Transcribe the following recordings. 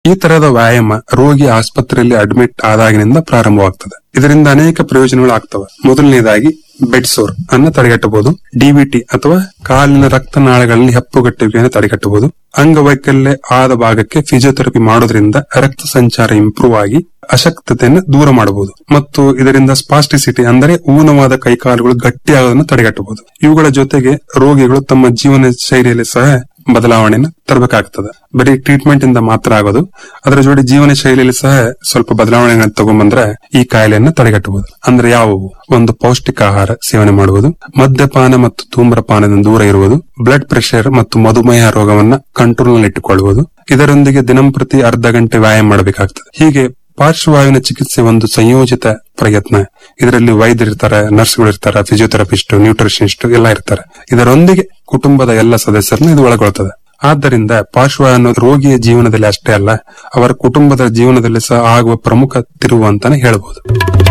ಈ ತರಹದ ವ್ಯಾಯಾಮ ರೋಗಿ ಆಸ್ಪತ್ರೆಯಲ್ಲಿ ಅಡ್ಮಿಟ್ ಆದಾಗಿನಿಂದ ಪ್ರಾರಂಭವಾಗ್ತದೆ ಇದರಿಂದ ಅನೇಕ ಪ್ರಯೋಜನಗಳು ಆಗ್ತವೆ ಮೊದಲನೇದಾಗಿ ಬೆಡ್ ಸೋರ್ ಅನ್ನ ತಡೆಗಟ್ಟಬಹುದು ಡಿಬಿಟಿ ಅಥವಾ ಕಾಲಿನ ರಕ್ತನಾಳಗಳಲ್ಲಿ ಹೆಪ್ಪುಗಟ್ಟುವಿಕೆಯನ್ನು ತಡೆಗಟ್ಟಬಹುದು ಅಂಗವೈಕಲ್ಯ ಆದ ಭಾಗಕ್ಕೆ ಫಿಸಿಯೋಥೆರಪಿ ಮಾಡೋದ್ರಿಂದ ರಕ್ತ ಸಂಚಾರ ಇಂಪ್ರೂವ್ ಆಗಿ ಅಶಕ್ತತೆಯನ್ನು ದೂರ ಮಾಡಬಹುದು ಮತ್ತು ಇದರಿಂದ ಸ್ಪಾಸ್ಟಿಸಿಟಿ ಅಂದರೆ ಊನವಾದ ಕೈಕಾಲುಗಳು ಗಟ್ಟಿಯಾಗೋದನ್ನು ತಡೆಗಟ್ಟಬಹುದು ಇವುಗಳ ಜೊತೆಗೆ ರೋಗಿಗಳು ತಮ್ಮ ಜೀವನ ಶೈಲಿಯಲ್ಲಿ ಸಹ ಬದಲಾವಣೆಯನ್ನು ತರಬೇಕಾಗ್ತದೆ ಬರೀ ಟ್ರೀಟ್ಮೆಂಟ್ ಇಂದ ಮಾತ್ರ ಆಗೋದು ಅದರ ಜೋಡಿ ಜೀವನ ಶೈಲಿಯಲ್ಲಿ ಸಹ ಸ್ವಲ್ಪ ಬದಲಾವಣೆಗಳನ್ನು ತಗೊಂಡ್ಬಂದ್ರೆ ಈ ಕಾಯಿಲೆಯನ್ನು ತಡೆಗಟ್ಟಬಹುದು ಅಂದ್ರೆ ಯಾವುವು ಒಂದು ಪೌಷ್ಟಿಕ ಆಹಾರ ಸೇವನೆ ಮಾಡುವುದು ಮದ್ಯಪಾನ ಮತ್ತು ಧೂಮ್ರಪಾನದಿಂದ ದೂರ ಇರುವುದು ಬ್ಲಡ್ ಪ್ರೆಷರ್ ಮತ್ತು ಮಧುಮೇಹ ರೋಗವನ್ನ ಕಂಟ್ರೋಲ್ ನಲ್ಲಿ ಇಟ್ಟುಕೊಳ್ಳುವುದು ಇದರೊಂದಿಗೆ ದಿನಂಪ್ರತಿ ಅರ್ಧ ಗಂಟೆ ವ್ಯಾಯಾಮ ಮಾಡಬೇಕಾಗ್ತದೆ ಹೀಗೆ ಪಾರ್ಶ್ವವಾಯುವಿನ ಚಿಕಿತ್ಸೆ ಒಂದು ಸಂಯೋಜಿತ ಪ್ರಯತ್ನ ಇದರಲ್ಲಿ ವೈದ್ಯರಿರ್ತಾರೆ ನರ್ಸ್ಗಳು ಇರ್ತಾರೆ ಫಿಸಿಯೋಥೆರಪಿಸ್ಟ್ ನ್ಯೂಟ್ರಿಷನಿಸ್ಟ್ ಎಲ್ಲ ಇರ್ತಾರೆ ಇದರೊಂದಿಗೆ ಕುಟುಂಬದ ಎಲ್ಲ ಸದಸ್ಯರನ್ನು ಇದು ಒಳಗೊಳ್ತದೆ ಆದ್ದರಿಂದ ಪಾರ್ಶ್ವವಾಯು ಅನ್ನೋದು ರೋಗಿಯ ಜೀವನದಲ್ಲಿ ಅಷ್ಟೇ ಅಲ್ಲ ಅವರ ಕುಟುಂಬದ ಜೀವನದಲ್ಲಿ ಸಹ ಆಗುವ ಪ್ರಮುಖ ತಿರುವು ಅಂತಾನೆ ಹೇಳಬಹುದು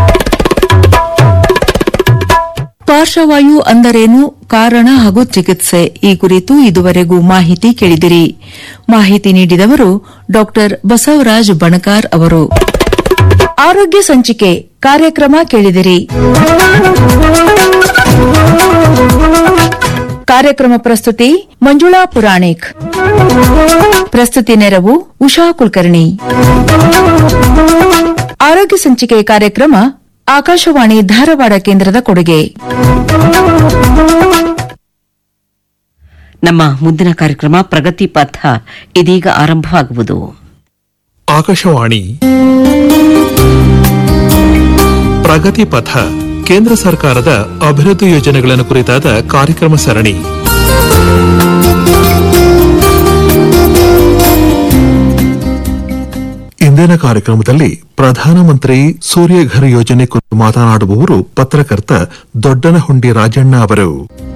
ಪಾರ್ಶ್ವವಾಯು ಅಂದರೇನು ಕಾರಣ ಹಾಗೂ ಚಿಕಿತ್ಸೆ ಈ ಕುರಿತು ಇದುವರೆಗೂ ಮಾಹಿತಿ ಕೇಳಿದಿರಿ ಮಾಹಿತಿ ನೀಡಿದವರು ಡಾ ಬಸವರಾಜ್ ಬಣಕಾರ್ ಅವರು ಆರೋಗ್ಯ ಸಂಚಿಕೆ ಕಾರ್ಯಕ್ರಮ ಕೇಳಿದಿರಿ ಕಾರ್ಯಕ್ರಮ ಪ್ರಸ್ತುತಿ ಮಂಜುಳಾ ಪುರಾಣಿಕ್ ಪ್ರಸ್ತುತಿ ನೆರವು ಉಷಾ ಕುಲಕರ್ಣಿ ಆರೋಗ್ಯ ಸಂಚಿಕೆ ಕಾರ್ಯಕ್ರಮ ಆಕಾಶವಾಣಿ ಧಾರವಾಡ ಕೇಂದ್ರದ ಕೊಡುಗೆ ನಮ್ಮ ಮುಂದಿನ ಕಾರ್ಯಕ್ರಮ ಪ್ರಗತಿ ಪಥ ಇದೀಗ ಆರಂಭವಾಗುವುದು ಆಕಾಶವಾಣಿ ಪ್ರಗತಿ ಪಥ ಕೇಂದ್ರ ಸರ್ಕಾರದ ಅಭಿವೃದ್ಧಿ ಯೋಜನೆಗಳನ್ನು ಕುರಿತಾದ ಕಾರ್ಯಕ್ರಮ ಸರಣಿ ಇಂದಿನ ಕಾರ್ಯಕ್ರಮದಲ್ಲಿ ಪ್ರಧಾನಮಂತ್ರಿ ಸೂರ್ಯಘರ್ ಯೋಜನೆ ಕುರಿತು ಮಾತನಾಡುವವರು ಪತ್ರಕರ್ತ ದೊಡ್ಡನಹುಂಡಿ ರಾಜಣ್ಣ ಅವರು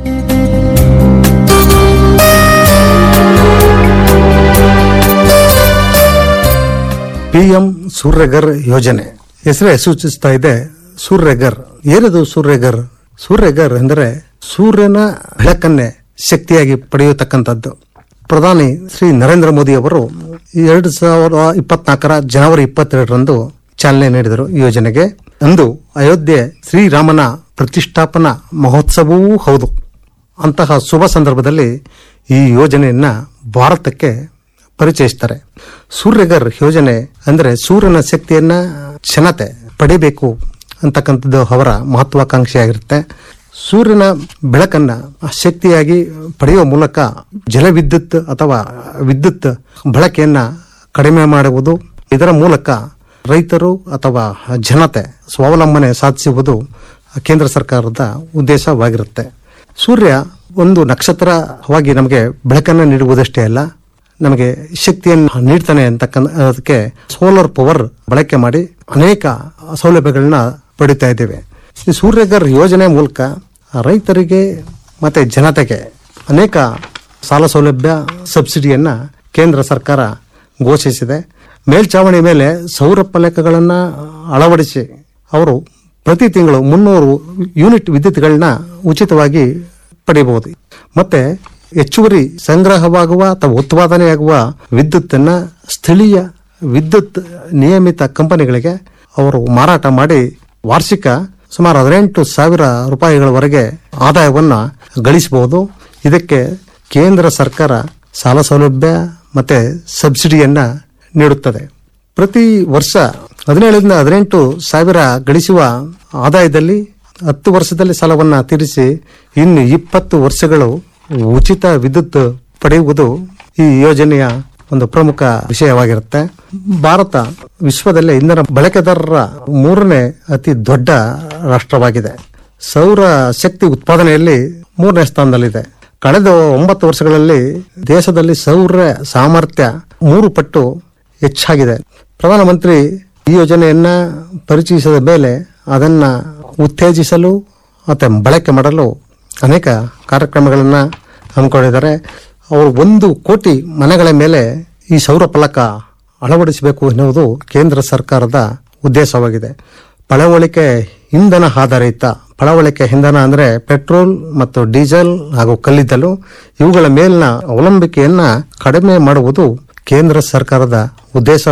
ಪಿಎಂ ಸೂರ್ಯಗರ್ ಯೋಜನೆ ಹೆಸರೇ ಸೂಚಿಸ್ತಾ ಇದೆ ಸೂರ್ಯಗರ್ ಏನದು ಸೂರ್ಯಗರ್ ಸೂರ್ಯಗರ್ ಎಂದರೆ ಸೂರ್ಯನ ಬೆಳಕನ್ನೇ ಶಕ್ತಿಯಾಗಿ ಪಡೆಯತಕ್ಕಂಥದ್ದು ಪ್ರಧಾನಿ ಶ್ರೀ ನರೇಂದ್ರ ಮೋದಿ ಅವರು ಎರಡು ಸಾವಿರದ ಇಪ್ಪತ್ನಾಲ್ಕರ ಜನವರಿ ಇಪ್ಪತ್ತೆರಡರಂದು ಚಾಲನೆ ನೀಡಿದರು ಈ ಯೋಜನೆಗೆ ಅಂದು ಅಯೋಧ್ಯೆ ಶ್ರೀರಾಮನ ಪ್ರತಿಷ್ಠಾಪನಾ ಮಹೋತ್ಸವವೂ ಹೌದು ಅಂತಹ ಶುಭ ಸಂದರ್ಭದಲ್ಲಿ ಈ ಯೋಜನೆಯನ್ನ ಭಾರತಕ್ಕೆ ಪರಿಚಯಿಸ್ತಾರೆ ಸೂರ್ಯಗರ್ ಯೋಜನೆ ಅಂದ್ರೆ ಸೂರ್ಯನ ಶಕ್ತಿಯನ್ನ ಜನತೆ ಪಡಿಬೇಕು ಅಂತಕ್ಕಂಥದ್ದು ಅವರ ಮಹತ್ವಾಕಾಂಕ್ಷೆಯಾಗಿರುತ್ತೆ ಸೂರ್ಯನ ಬೆಳಕನ್ನ ಶಕ್ತಿಯಾಗಿ ಪಡೆಯುವ ಮೂಲಕ ಜಲವಿದ್ಯುತ್ ಅಥವಾ ವಿದ್ಯುತ್ ಬಳಕೆಯನ್ನ ಕಡಿಮೆ ಮಾಡುವುದು ಇದರ ಮೂಲಕ ರೈತರು ಅಥವಾ ಜನತೆ ಸ್ವಾವಲಂಬನೆ ಸಾಧಿಸುವುದು ಕೇಂದ್ರ ಸರ್ಕಾರದ ಉದ್ದೇಶವಾಗಿರುತ್ತೆ ಸೂರ್ಯ ಒಂದು ನಕ್ಷತ್ರವಾಗಿ ನಮಗೆ ಬೆಳಕನ್ನು ನೀಡುವುದಷ್ಟೇ ಅಲ್ಲ ನಮಗೆ ಶಕ್ತಿಯನ್ನು ನೀಡ್ತಾನೆ ಅಂತಕ್ಕಂಥ ಅದಕ್ಕೆ ಸೋಲಾರ್ ಪವರ್ ಬಳಕೆ ಮಾಡಿ ಅನೇಕ ಸೌಲಭ್ಯಗಳನ್ನ ಪಡಿತಾ ಇದ್ದೇವೆ ಈ ಸೂರ್ಯಗರ್ ಯೋಜನೆ ಮೂಲಕ ರೈತರಿಗೆ ಮತ್ತೆ ಜನತೆಗೆ ಅನೇಕ ಸಾಲ ಸೌಲಭ್ಯ ಸಬ್ಸಿಡಿಯನ್ನ ಕೇಂದ್ರ ಸರ್ಕಾರ ಘೋಷಿಸಿದೆ ಮೇಲ್ಚಾವಣಿ ಮೇಲೆ ಸೌರ ಫಲಕಗಳನ್ನ ಅಳವಡಿಸಿ ಅವರು ಪ್ರತಿ ತಿಂಗಳು ಮುನ್ನೂರು ಯೂನಿಟ್ ವಿದ್ಯುತ್ಗಳನ್ನ ಉಚಿತವಾಗಿ ಪಡೆಯಬಹುದು ಮತ್ತೆ ಹೆಚ್ಚುವರಿ ಸಂಗ್ರಹವಾಗುವ ಅಥವಾ ಉತ್ಪಾದನೆಯಾಗುವ ವಿದ್ಯುತ್ತನ್ನ ಸ್ಥಳೀಯ ವಿದ್ಯುತ್ ನಿಯಮಿತ ಕಂಪನಿಗಳಿಗೆ ಅವರು ಮಾರಾಟ ಮಾಡಿ ವಾರ್ಷಿಕ ಸುಮಾರು ಹದಿನೆಂಟು ಸಾವಿರ ರೂಪಾಯಿಗಳವರೆಗೆ ಆದಾಯವನ್ನ ಗಳಿಸಬಹುದು ಇದಕ್ಕೆ ಕೇಂದ್ರ ಸರ್ಕಾರ ಸಾಲ ಸೌಲಭ್ಯ ಮತ್ತೆ ಸಬ್ಸಿಡಿಯನ್ನ ನೀಡುತ್ತದೆ ಪ್ರತಿ ವರ್ಷ ಹದಿನೇಳರಿಂದ ಹದಿನೆಂಟು ಸಾವಿರ ಗಳಿಸುವ ಆದಾಯದಲ್ಲಿ ಹತ್ತು ವರ್ಷದಲ್ಲಿ ಸಾಲವನ್ನ ತೀರಿಸಿ ಇನ್ನು ಇಪ್ಪತ್ತು ವರ್ಷಗಳು ಉಚಿತ ವಿದ್ಯುತ್ ಪಡೆಯುವುದು ಈ ಯೋಜನೆಯ ಒಂದು ಪ್ರಮುಖ ವಿಷಯವಾಗಿರುತ್ತೆ ಭಾರತ ವಿಶ್ವದಲ್ಲೇ ಇಂಧನ ಬಳಕೆದಾರರ ಮೂರನೇ ಅತಿ ದೊಡ್ಡ ರಾಷ್ಟ್ರವಾಗಿದೆ ಸೌರ ಶಕ್ತಿ ಉತ್ಪಾದನೆಯಲ್ಲಿ ಮೂರನೇ ಸ್ಥಾನದಲ್ಲಿದೆ ಕಳೆದ ಒಂಬತ್ತು ವರ್ಷಗಳಲ್ಲಿ ದೇಶದಲ್ಲಿ ಸೌರ ಸಾಮರ್ಥ್ಯ ಮೂರು ಪಟ್ಟು ಹೆಚ್ಚಾಗಿದೆ ಪ್ರಧಾನಮಂತ್ರಿ ಈ ಯೋಜನೆಯನ್ನ ಪರಿಚಯಿಸಿದ ಮೇಲೆ ಅದನ್ನ ಉತ್ತೇಜಿಸಲು ಮತ್ತೆ ಬಳಕೆ ಮಾಡಲು ಅನೇಕ ಕಾರ್ಯಕ್ರಮಗಳನ್ನ ಹಮ್ಮಿಕೊಂಡಿದ್ದಾರೆ ಅವರು ಒಂದು ಕೋಟಿ ಮನೆಗಳ ಮೇಲೆ ಈ ಸೌರ ಫಲಕ ಅಳವಡಿಸಬೇಕು ಎನ್ನುವುದು ಕೇಂದ್ರ ಸರ್ಕಾರದ ಉದ್ದೇಶವಾಗಿದೆ ಪಳವಳಿಕೆ ಇಂಧನ ಆಧಾರಿತ ಪಳವಳಿಕೆ ಇಂಧನ ಅಂದ್ರೆ ಪೆಟ್ರೋಲ್ ಮತ್ತು ಡೀಸೆಲ್ ಹಾಗೂ ಕಲ್ಲಿದ್ದಲು ಇವುಗಳ ಮೇಲಿನ ಅವಲಂಬಿಕೆಯನ್ನ ಕಡಿಮೆ ಮಾಡುವುದು ಕೇಂದ್ರ ಸರ್ಕಾರದ ಉದ್ದೇಶ